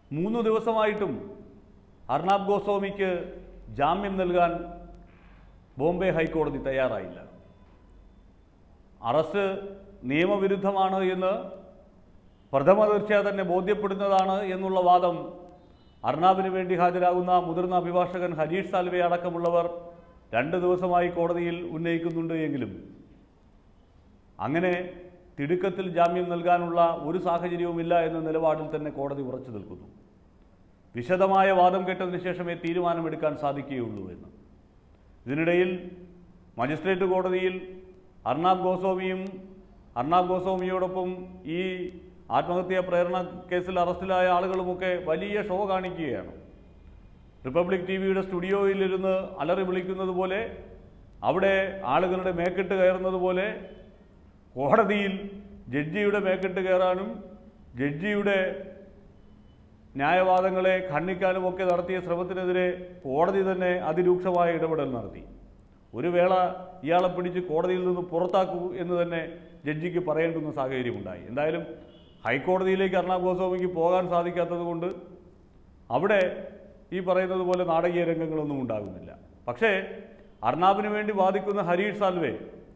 മൂന്ന് ദിവസമായിട്ടും അർണാബ് ഗോസ്വാമിക്ക് ജാമ്യം നൽകാൻ ബോംബെ ഹൈക്കോടതി തയ്യാറായില്ല അറസ്റ്റ് നിയമവിരുദ്ധമാണ് എന്ന് പ്രഥമ ദൃഷ്ട്യാ തന്നെ ബോധ്യപ്പെടുന്നതാണ് എന്നുള്ള വാദം അർണാബിന് വേണ്ടി ഹാജരാകുന്ന മുതിർന്ന അഭിഭാഷകൻ ഹരീഷ് സാൽവെ അടക്കമുള്ളവർ രണ്ട് ദിവസമായി കോടതിയിൽ ഉന്നയിക്കുന്നുണ്ട് എങ്കിലും അങ്ങനെ തിടുക്കത്തിൽ ജാമ്യം നൽകാനുള്ള ഒരു സാഹചര്യവുമില്ല എന്ന നിലപാടിൽ തന്നെ കോടതി ഉറച്ചു നിൽക്കുന്നു വിശദമായ വാദം കേട്ടതിന് ശേഷമേ തീരുമാനമെടുക്കാൻ സാധിക്കുകയുള്ളൂ എന്ന് ഇതിനിടയിൽ മജിസ്ട്രേറ്റ് കോടതിയിൽ അർണാബ് ഗോസ്വാമിയും അർണാബ് ഗോസ്വാമിയോടൊപ്പം ഈ ആത്മഹത്യാ പ്രേരണ കേസിൽ അറസ്റ്റിലായ ആളുകളുമൊക്കെ വലിയ ഷോ കാണിക്കുകയാണ് റിപ്പബ്ലിക് ടി വിയുടെ സ്റ്റുഡിയോയിലിരുന്ന് അലറി വിളിക്കുന്നത് പോലെ അവിടെ ആളുകളുടെ മേക്കെട്ട് കയറുന്നത് പോലെ കോടതിയിൽ ജഡ്ജിയുടെ മേക്കെട്ട് കയറാനും ജഡ്ജിയുടെ ന്യായവാദങ്ങളെ ഖണ്ഡിക്കാനും ഒക്കെ നടത്തിയ ശ്രമത്തിനെതിരെ കോടതി തന്നെ അതിരൂക്ഷമായ ഇടപെടൽ നടത്തി ഒരു വേള ഇയാളെ പിടിച്ച് കോടതിയിൽ നിന്ന് പുറത്താക്കൂ എന്ന് തന്നെ ജഡ്ജിക്ക് പറയേണ്ടുന്ന സാഹചര്യമുണ്ടായി എന്തായാലും ഹൈക്കോടതിയിലേക്ക് അർണാബ് ഗോസ്വാമിക്ക് പോകാൻ സാധിക്കാത്തത് കൊണ്ട് അവിടെ ഈ പറയുന്നത് പോലെ നാടകീയ രംഗങ്ങളൊന്നും ഉണ്ടാകുന്നില്ല പക്ഷേ അർണാബിന് വേണ്ടി വാദിക്കുന്ന ഹരീഷ് സാൽവെ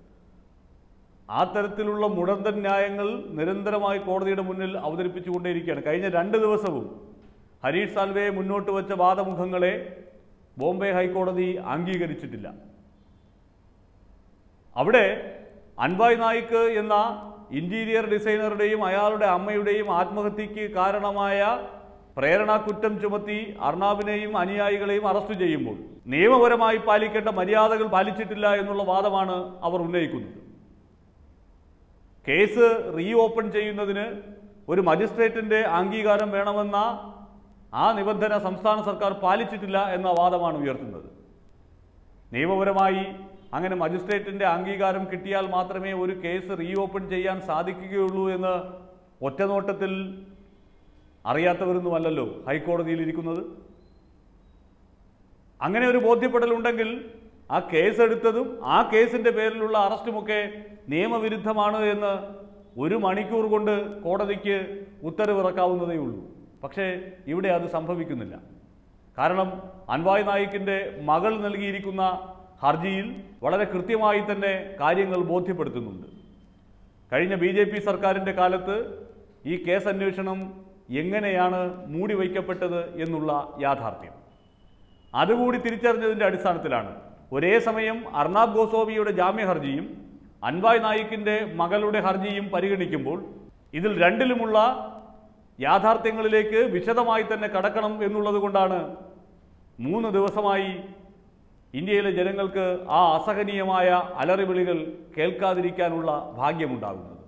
ആ തരത്തിലുള്ള മുടന്തൻ ന്യായങ്ങൾ നിരന്തരമായി കോടതിയുടെ മുന്നിൽ അവതരിപ്പിച്ചുകൊണ്ടേയിരിക്കുകയാണ് കഴിഞ്ഞ രണ്ട് ദിവസവും ഹരീഷ് സാൽവയെ മുന്നോട്ട് വെച്ച വാദമുഖങ്ങളെ ബോംബെ ഹൈക്കോടതി അംഗീകരിച്ചിട്ടില്ല അവിടെ അൻവായ് നായിക്ക് എന്ന ഇന്റീരിയർ ഡിസൈനറുടെയും അയാളുടെ അമ്മയുടെയും ആത്മഹത്യക്ക് കാരണമായ പ്രേരണ കുറ്റം ചുമത്തി അർണാബിനെയും അനുയായികളെയും അറസ്റ്റ് ചെയ്യുമ്പോൾ നിയമപരമായി പാലിക്കേണ്ട മര്യാദകൾ പാലിച്ചിട്ടില്ല എന്നുള്ള വാദമാണ് അവർ ഉന്നയിക്കുന്നത് കേസ് റീ ഓപ്പൺ ചെയ്യുന്നതിന് ഒരു മജിസ്ട്രേറ്റിന്റെ അംഗീകാരം വേണമെന്ന ആ നിബന്ധന സംസ്ഥാന സർക്കാർ പാലിച്ചിട്ടില്ല എന്ന വാദമാണ് ഉയർത്തുന്നത് നിയമപരമായി അങ്ങനെ മജിസ്ട്രേറ്റിന്റെ അംഗീകാരം കിട്ടിയാൽ മാത്രമേ ഒരു കേസ് റീ ഓപ്പൺ ചെയ്യാൻ സാധിക്കുകയുള്ളൂ എന്ന് ഒറ്റനോട്ടത്തിൽ അറിയാത്തവരൊന്നുമല്ലല്ലോ ഹൈക്കോടതിയിൽ ഇരിക്കുന്നത് അങ്ങനെ ഒരു ബോധ്യപ്പെടലുണ്ടെങ്കിൽ ആ കേസ് എടുത്തതും ആ കേസിന്റെ പേരിലുള്ള അറസ്റ്റുമൊക്കെ നിയമവിരുദ്ധമാണ് എന്ന് ഒരു മണിക്കൂർ കൊണ്ട് കോടതിക്ക് ഉത്തരവിറക്കാവുന്നതേ ഉള്ളൂ പക്ഷേ ഇവിടെ അത് സംഭവിക്കുന്നില്ല കാരണം അൻവായ് നായിക്കിന്റെ മകൾ നൽകിയിരിക്കുന്ന ഹർജിയിൽ വളരെ കൃത്യമായി തന്നെ കാര്യങ്ങൾ ബോധ്യപ്പെടുത്തുന്നുണ്ട് കഴിഞ്ഞ ബി ജെ പി സർക്കാരിൻ്റെ കാലത്ത് ഈ കേസ് അന്വേഷണം എങ്ങനെയാണ് മൂടിവയ്ക്കപ്പെട്ടത് എന്നുള്ള യാഥാർത്ഥ്യം അതുകൂടി തിരിച്ചറിഞ്ഞതിൻ്റെ അടിസ്ഥാനത്തിലാണ് ഒരേ സമയം അർണാബ് ഗോസ്വാമിയുടെ ജാമ്യ ഹർജിയും അൻവായ് നായിക്കിന്റെ മകളുടെ ഹർജിയും പരിഗണിക്കുമ്പോൾ ഇതിൽ രണ്ടിലുമുള്ള യാഥാർത്ഥ്യങ്ങളിലേക്ക് വിശദമായി തന്നെ കടക്കണം എന്നുള്ളത് കൊണ്ടാണ് മൂന്ന് ദിവസമായി ഇന്ത്യയിലെ ജനങ്ങൾക്ക് ആ അസഹനീയമായ അലറിവിളികൾ കേൾക്കാതിരിക്കാനുള്ള ഭാഗ്യമുണ്ടാകുന്നത്